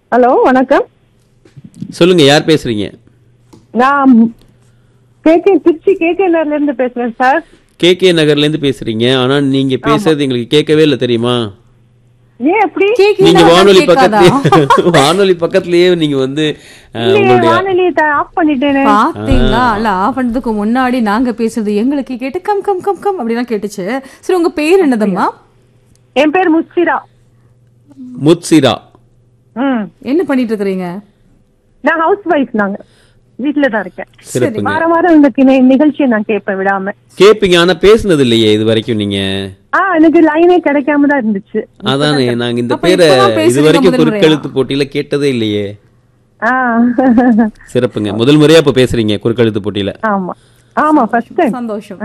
Hello வணக்கம் சொல்லுங்க யார் பேசுறீங்க நான் கேகே திருச்சி கேகே நகர்ல இருந்து பேசுறேன் சார் கே கே நகர்ல இருந்து பேசுறீங்க ஆனா நீங்க பேசுறது எங்களுக்கு கேட்கவே இல்லை தெரியுமா ஏன் எப்படி நீங்க கேக்குதா வானொலி கேட்காதா? பக்கத்துலயே வானொலி பக்கத்துலயே நீங்க வந்து அஹ், இல்லையே, உங்களுடைய வானொலியை ஆஃப் பண்ணிட்டேனே பாத்தீங்களா இல்ல ஆஃப் பண்ணதுக்கு முன்னாடி நாங்க பேசுறது எங்களுக்கு கேட்டு கம் கம் கம் கம் அப்படிலாம் கேட்டுச்சு சரி உங்க பேர் என்னதம்மா என் பேர் முஸ்திரா முத்சிரா ம் என்ன பண்ணிட்டு இருக்கிறீங்க நான் ஹவுஸ் ஒய்ஃப் நாங்க வீட்டுல தான் இருக்கேன் சிறப்புங்க வாரம் வாரம் இந்த கிணை- நிகழ்ச்சியை நான் கேட்பேன் விடாம கேப்பீங்க ஆனா பேசுனது இல்லையே இது வரைக்கும் நீங்க ஆ எனக்கு லைனே கிடைக்காம தான் இருந்துச்சு அதானே நாங்க இந்த அப்ப பேரை இப்பதான் பேசுறீங்க இது வரைக்கும் முதல் முறையா? குறுக்கெழுத்து போட்டியில கேட்டதே இல்லையே ஆ சிறப்புங்க முதல் முறையா இப்ப பேசுறீங்க குறுக்கெழுத்து போட்டியில ஆமா ஆமா ஃபர்ஸ்ட் டைம் சந்தோஷம்